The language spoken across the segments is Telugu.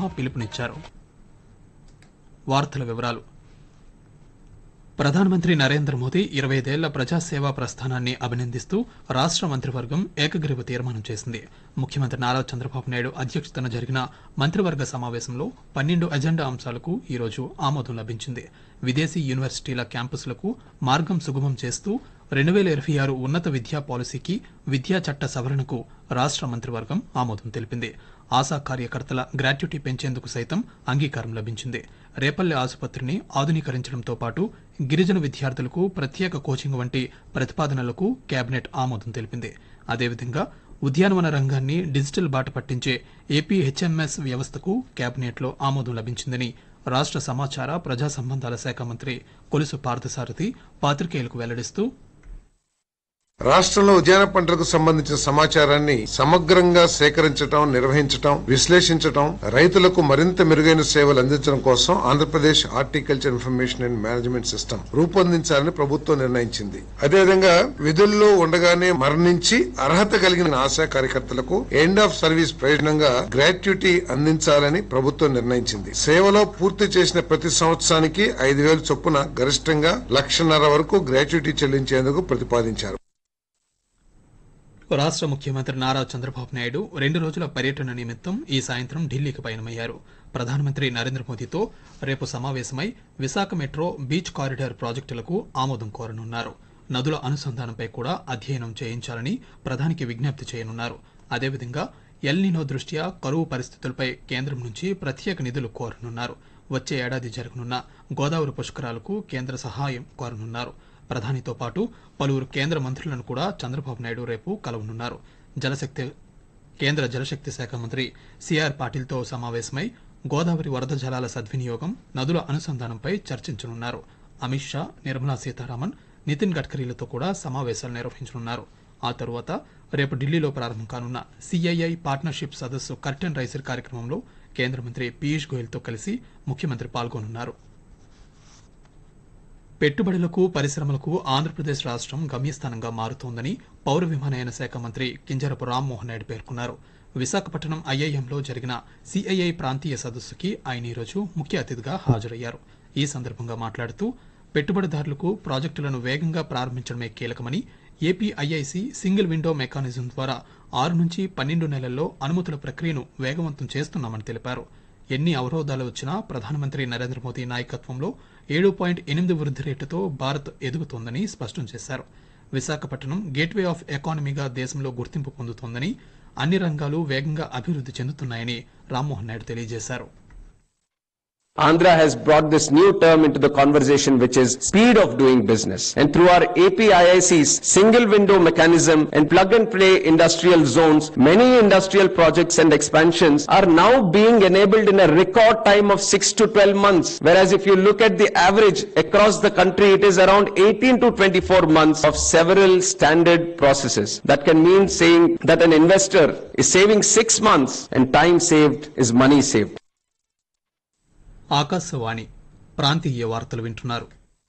సింహ పిలుపునిచ్చారు వార్తల వివరాలు ప్రధానమంత్రి నరేంద్ర మోదీ ఇరవై ఐదేళ్ల ప్రజాసేవా ప్రస్థానాన్ని అభినందిస్తూ రాష్ట్ర మంత్రివర్గం ఏకగ్రీవ తీర్మానం చేసింది ముఖ్యమంత్రి నారా చంద్రబాబు నాయుడు అధ్యక్షతన జరిగిన మంత్రివర్గ సమావేశంలో పన్నెండు ఎజెండా అంశాలకు ఈ రోజు ఆమోదం లభించింది విదేశీ యూనివర్సిటీల క్యాంపస్లకు మార్గం సుగమం చేస్తూ రెండు వేల ఇరవై ఆరు ఉన్నత విద్యా పాలసీకి విద్యా చట్ట సవరణకు రాష్ట్ర మంత్రివర్గం ఆమోదం తెలిపింది ఆశా కార్యకర్తల గ్రాట్యుటీ పెంచేందుకు సైతం అంగీకారం లభించింది రేపల్లె ఆసుపత్రిని ఆధునీకరించడంతో పాటు గిరిజన విద్యార్థులకు ప్రత్యేక కోచింగ్ వంటి ప్రతిపాదనలకు కేబినెట్ ఆమోదం తెలిపింది అదేవిధంగా ఉద్యానవన రంగాన్ని డిజిటల్ బాట పట్టించే ఏపీ హెచ్ఎంఎస్ వ్యవస్థకు కేబినెట్లో ఆమోదం లభించిందని రాష్ట్ర సమాచార ప్రజా సంబంధాల శాఖ మంత్రి కొలుసు పార్థసారథి పాత్రికేయులకు వెల్లడిస్తూ రాష్ట్రంలో ఉద్యాన పంటలకు సంబంధించిన సమాచారాన్ని సమగ్రంగా సేకరించడం నిర్వహించడం విశ్లేషించడం రైతులకు మరింత మెరుగైన సేవలు అందించడం కోసం Andhra Pradesh horticulture information and management system రూపొందించాలని ప్రభుత్వం నిర్ణయించింది అదేవిధంగా విధుల్లో ఉండగానే మరణించి అర్హత కలిగిన ఆశా కార్యకర్తలకు ఎండ్ ఆఫ్ సర్వీస్ ప్రయోజనంగా గ్రాట్యుటీ అందించాలని ప్రభుత్వం నిర్ణయించింది సేవలో పూర్తి చేసిన ప్రతి సంవత్సరానికి ఐదు వేలు చొప్పున గరిష్టంగా లక్షన్నర వరకు గ్రాట్యుటీ చెల్లించేందుకు ప్రతిపాదించారు రాష్ట్ర ముఖ్యమంత్రి నారా చంద్రబాబు నాయుడు రెండు రోజుల పర్యటన నిమిత్తం ఈ సాయంత్రం ఢిల్లీకి పయనమయ్యారు ప్రధానమంత్రి నరేంద్ర మోదీతో రేపు సమావేశమై విశాఖ మెట్రో బీచ్ కారిడార్ ప్రాజెక్టులకు ఆమోదం కోరనున్నారు నదుల అనుసంధానంపై కూడా అధ్యయనం చేయించాలని ప్రధానికి విజ్ఞప్తి చేయనున్నారు అదేవిధంగా ఎల్నినో దృష్ట్యా కరువు పరిస్థితులపై కేంద్రం నుంచి ప్రత్యేక నిధులు కోరనున్నారు వచ్చే ఏడాది జరగనున్న గోదావరి పుష్కరాలకు కేంద్ర సహాయం కోరనున్నారు ప్రధానితో పాటు పలువురు కేంద్ర మంత్రులను కూడా చంద్రబాబు నాయుడు రేపు కలవనున్నారు జలశక్తి కేంద్ర జలశక్తి శాఖ మంత్రి సిఆర్ పాటిల్తో సమావేశమై గోదావరి వరద జలాల సద్వినియోగం నదుల అనుసంధానంపై చర్చించనున్నారు అమిత్ షా నిర్మలా సీతారామన్ నితిన్ గడ్కరీలతో కూడా సమావేశాలు నిర్వహించనున్నారు ఆ తరువాత రేపు ఢిల్లీలో ప్రారంభం కానున్న సిఐఐ పార్ట్నర్షిప్ సదస్సు కర్టెన్ రైసర్ కార్యక్రమంలో కేంద్ర మంత్రి పీయూష్ గోయల్తో కలిసి ముఖ్యమంత్రి పాల్గొనున్నారు పెట్టుబడులకు పరిశ్రమలకు ఆంధ్రప్రదేశ్ రాష్ట్రం గమ్యస్థానంగా మారుతోందని పౌర విమానయాన శాఖ మంత్రి కింజరపు రామ్మోహన్ నాయుడు పేర్కొన్నారు విశాఖపట్నం ఐఐఎంలో జరిగిన సిఐఐ ప్రాంతీయ సదస్సుకి ఆయన ఈరోజు ముఖ్య అతిథిగా హాజరయ్యారు ఈ సందర్భంగా మాట్లాడుతూ పెట్టుబడిదారులకు ప్రాజెక్టులను వేగంగా ప్రారంభించడమే కీలకమని AP IIC single window mechanism ద్వారా ఆరు నుంచి పన్నెండు నెలల్లో అనుమతుల ప్రక్రియను వేగవంతం చేస్తున్నామని తెలిపారు ఎన్ని అవరోధాలు వచ్చినా ప్రధానమంత్రి నరేంద్ర మోదీ నాయకత్వంలో ఏడు పాయింట్ ఎనిమిది వృద్ధి రేటుతో భారత్ ఎదుగుతోందని స్పష్టం చేశారు విశాఖపట్నం గేట్వే ఆఫ్ ఎకానమీగా దేశంలో గుర్తింపు పొందుతోందని అన్ని రంగాలు వేగంగా అభివృద్ధి చెందుతున్నాయని రామ్మోహన్ నాయుడు తెలియజేశారు Andhra has brought this new term into the conversation, which is speed of doing business. And through our APIIC's single window mechanism and plug and play industrial zones, many industrial projects and expansions are now being enabled in a record time of 6 to 12 months. Whereas if you look at the average across the country, it is around 18 to 24 months of several standard processes. That can mean saying that an investor is saving six months and time saved is money saved. Akashvani ప్రాంతీయ వార్తలు వింటున్నారు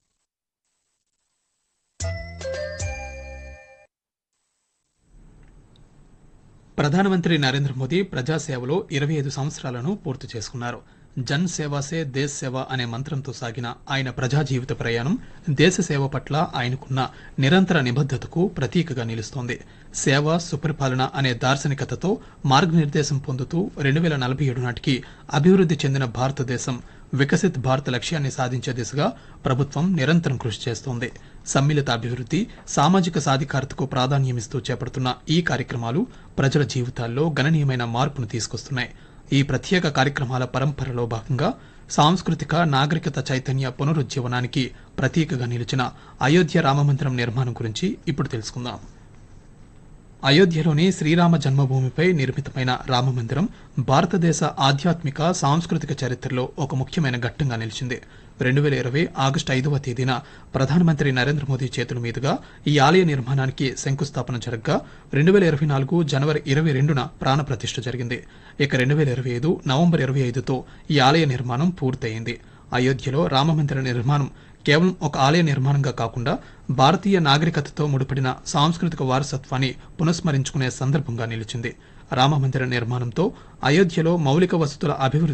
ప్రధానమంత్రి నరేంద్ర మోదీ ప్రజాసేవలో ఇరవై ఐదు సంవత్సరాలను పూర్తి చేసుకున్నారు జన్ సేవా సే దేశ్ సేవ అనే మంత్రంతో సాగిన ఆయన ప్రజా జీవిత ప్రయాణం దేశ సేవ పట్ల ఆయనకున్న నిరంతర నిబద్ధతకు ప్రతీకగా నిలుస్తోంది సేవ సుపరిపాలన అనే దార్శనికతతో మార్గనిర్దేశం పొందుతూ రెండు వేల నలభై ఏడు నాటికి అభివృద్ధి చెందిన భారతదేశం వికసిత్ భారత్ లక్ష్యాన్ని సాధించే దిశగా ప్రభుత్వం నిరంతరం కృషి చేస్తోంది సమ్మిళిత అభివృద్ధి సామాజిక సాధికారతకు ప్రాధాన్యమిస్తూ చేపడుతున్న ఈ కార్యక్రమాలు ప్రజల జీవితాల్లో గణనీయమైన మార్పును తీసుకొస్తున్నాయి ఈ ప్రత్యేక కార్యక్రమాల పరంపరలో భాగంగా సాంస్కృతిక నాగరికత చైతన్య పునరుజ్జీవనానికి ప్రతీకగా నిలిచిన అయోధ్య రామమందిరం నిర్మాణం గురించి ఇప్పుడు తెలుసుకుందాం అయోధ్యలోని శ్రీరామ జన్మభూమిపై నిర్మితమైన రామమందిరం భారతదేశ ఆధ్యాత్మిక సాంస్కృతిక చరిత్రలో ఒక ముఖ్యమైన ఘట్టంగా నిలిచింది రెండు వేల ఇరవై ఆగస్టు ఐదవ తేదీన ప్రధానమంత్రి నరేంద్ర మోదీ చేతుల మీదుగా ఈ ఆలయ నిర్మాణానికి శంకుస్థాపన జరగగా రెండు వేల ఇరవై నాలుగు జనవరి ఇరవై రెండున ప్రాణప్రతిష్ఠ జరిగింది ఇక రెండు వేల ఇరవై ఐదు నవంబర్ ఇరవై ఐదుతో ఈ ఆలయ నిర్మాణం పూర్తయింది అయోధ్యలో రామమందిర నిర్మాణం కేవలం ఒక ఆలయ నిర్మాణంగా కాకుండా భారతీయ నాగరికతతో ముడిపడిన సాంస్కృతిక వారసత్వాన్ని పునఃస్మరించుకునే సందర్భంగా నిలిచింది రామమందిర నిర్మాణంతో అయోధ్యలో మౌలిక వసతుల అభివృద్ధి